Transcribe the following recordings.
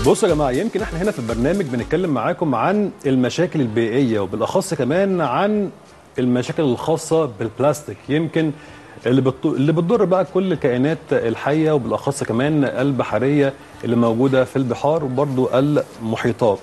بصوا يا جماعه يمكن احنا هنا في البرنامج بنتكلم معاكم عن المشاكل البيئيه وبالاخص كمان عن المشاكل الخاصه بالبلاستيك يمكن اللي بت... اللي بتضر بقى كل الكائنات الحيه وبالاخص كمان البحريه اللي موجوده في البحار وبرضو المحيطات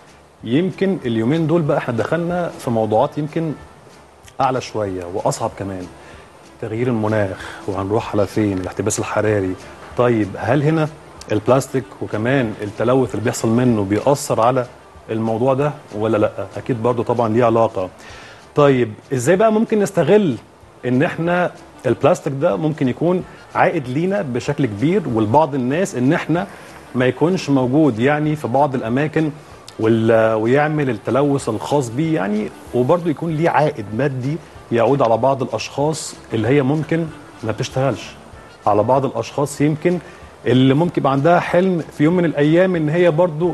يمكن اليومين دول بقى احنا دخلنا في موضوعات يمكن اعلى شويه واصعب كمان تغيير المناخ وهنروح على فين الاحتباس الحراري طيب هل هنا البلاستيك وكمان التلوث اللي بيحصل منه بيأثر على الموضوع ده ولا لا اكيد برضو طبعا ليه علاقه طيب ازاي بقى ممكن نستغل ان احنا البلاستيك ده ممكن يكون عائد لينا بشكل كبير ولبعض الناس ان احنا ما يكونش موجود يعني في بعض الاماكن وال- ويعمل التلوث الخاص بيه يعني وبرضه يكون ليه عائد مادي يعود على بعض الاشخاص اللي هي ممكن ما بتشتغلش على بعض الاشخاص يمكن اللي ممكن يبقى عندها حلم في يوم من الايام ان هي برضه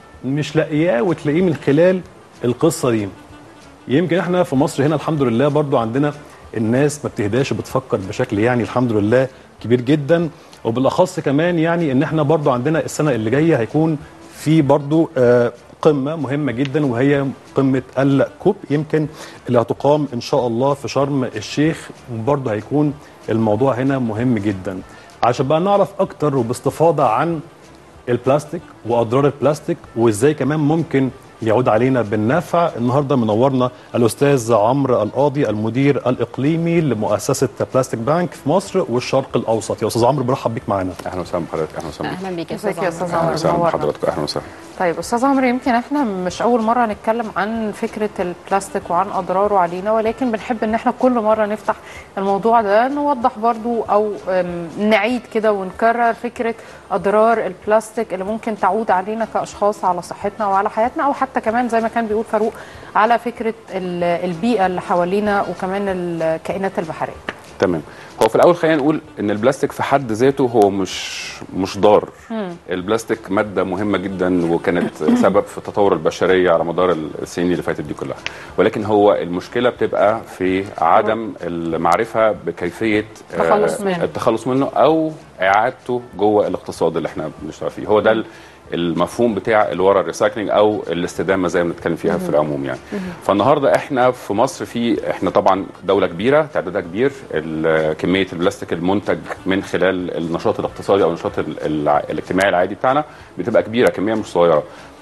مش لاقياه وتلاقيه من خلال القصه دي يمكن احنا في مصر هنا الحمد لله برضو عندنا الناس ما بتهداش وبتفكر بشكل يعني الحمد لله كبير جدا وبالاخص كمان يعني ان احنا برضو عندنا السنه اللي جايه هيكون في برضو آه، قمه مهمه جدا وهي قمه الكوب يمكن اللي هتقام ان شاء الله في شرم الشيخ وبرضو هيكون الموضوع هنا مهم جدا عشان بقى نعرف اكتر وباستفاضه عن البلاستيك واضرار البلاستيك وازاي كمان ممكن يعود علينا بالنفع النهارده منورنا الاستاذ عمرو القاضي المدير الاقليمي لمؤسسه بلاستيك بانك في مصر والشرق الاوسط يا استاذ عمرو برحب بيك معانا اهلا وسهلا بحضرتك اهلا وسهلا بيك اهلا بيك يا ازيك يا استاذ اهلا عمرو وسهلا منورنا. بحضرتك اهلا وسهلا طيب استاذ عمرو يمكن احنا مش اول مره نتكلم عن فكره البلاستيك وعن اضراره علينا ولكن بنحب ان احنا كل مره نفتح الموضوع ده نوضح برضو او أم، نعيد كده ونكرر فكره اضرار البلاستيك اللي ممكن تعود علينا كاشخاص على صحتنا وعلى حياتنا او حتى كمان زي ما كان بيقول فاروق على فكره ال- البيئه اللي حوالينا وكمان الكائنات البحريه تمام هو في الاول خلينا نقول ان البلاستيك في حد ذاته هو مش مش ضار البلاستيك ماده مهمه جدا وكانت سبب في تطور البشريه على مدار السنين اللي فاتت دي كلها ولكن هو المشكله بتبقى في عدم المعرفه بكيفيه آه، التخلص منه. التخلص منه او اعادته جوه الاقتصاد اللي احنا بنشتغل فيه هو ده ال- المفهوم بتاع اللي ورا الريسايكلينج او الاستدامه زي ما بنتكلم فيها في العموم يعني فالنهارده احنا في مصر في احنا طبعا دوله كبيره تعدادها كبير ال- كميه البلاستيك المنتج من خلال النشاط الاقتصادي او النشاط ال- الع- الاجتماعي العادي بتاعنا بتبقى كبيره كميه مش صغيره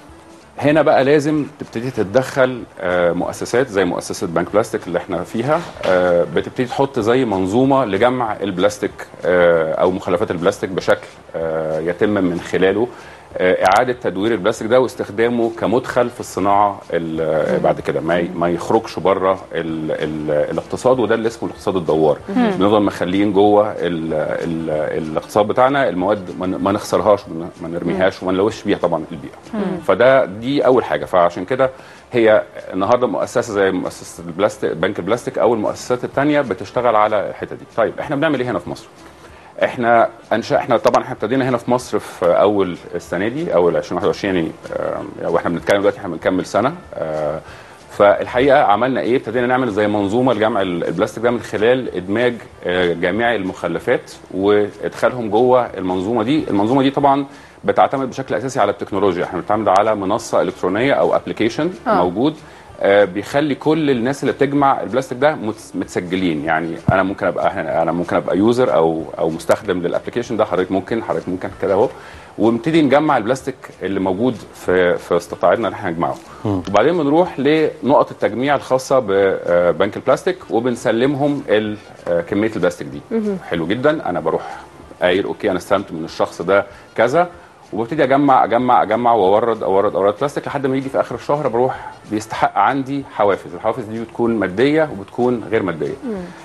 هنا بقى لازم تبتدي تتدخل آه، مؤسسات زي مؤسسه بنك بلاستيك اللي احنا فيها آه، بتبتدي تحط زي منظومه لجمع البلاستيك آه، او مخلفات البلاستيك بشكل آه، يتم من خلاله آه، اعاده تدوير البلاستيك ده واستخدامه كمدخل في الصناعه ال- بعد كده ما ي- ما يخرجش بره ال- ال- الاقتصاد وده اللي اسمه الاقتصاد الدوار بنفضل مخليين جوه ال- ال- الاقتصاد بتاعنا المواد ما ن- ما نخسرهاش ما ن- ما نرميهاش وما نلوثش بيها طبعا البيئه فده دي اول حاجه فعشان كده هي النهارده مؤسسه زي مؤسسه البلاستيك بنك البلاستيك او المؤسسات الثانيه بتشتغل على الحته دي طيب احنا بنعمل ايه هنا في مصر احنا انشا احنا طبعا احنا ابتدينا هنا في مصر في اول السنه دي اول 2021 يعني آه، واحنا بنتكلم دلوقتي احنا بنكمل سنه آه، فالحقيقه عملنا ايه ابتدينا نعمل زي منظومه لجمع ال- البلاستيك ده من خلال ادماج آه، جميع المخلفات وادخالهم جوه المنظومه دي المنظومه دي طبعا بتعتمد بشكل اساسي على التكنولوجيا احنا بنعتمد على منصه الكترونيه او ابلكيشن آه. موجود آه، بيخلي كل الناس اللي بتجمع البلاستيك ده مت- متسجلين يعني انا ممكن ابقى انا ممكن ابقى يوزر او او مستخدم للابلكيشن ده حضرتك ممكن حضرتك ممكن كده اهو ونبتدي نجمع البلاستيك اللي موجود في في استطاعتنا ان احنا نجمعه وبعدين بنروح لنقط التجميع الخاصه ببنك البلاستيك وبنسلمهم ال- آه، كميه البلاستيك دي حلو جدا انا بروح قايل اوكي انا استلمت من الشخص ده كذا وببتدي اجمع اجمع اجمع واورد اورد اورد بلاستيك لحد ما يجي في اخر الشهر بروح بيستحق عندي حوافز الحوافز دي بتكون ماديه وبتكون غير ماديه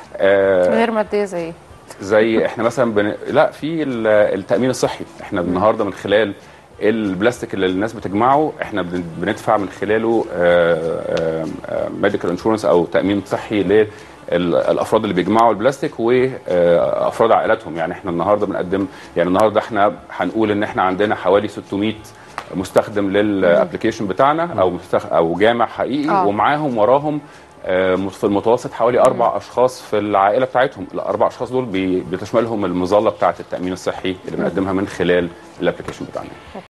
آه غير ماديه زي ايه؟ زي احنا مثلا بن... لا في ال- التامين الصحي احنا النهارده من خلال البلاستيك اللي الناس بتجمعه احنا بن- بندفع من خلاله ميديكال انشورنس او تامين صحي للافراد اللي بيجمعوا البلاستيك وافراد عائلاتهم يعني احنا النهارده بنقدم يعني النهارده احنا هنقول ان احنا عندنا حوالي 600 مستخدم للابلكيشن بتاعنا او مستخ... او جامع حقيقي آه. ومعاهم وراهم آه، في المتوسط حوالي اربع اشخاص في العائله بتاعتهم الاربع اشخاص دول بي- بتشملهم المظله بتاعه التامين الصحي اللي بنقدمها من خلال الابلكيشن بتاعنا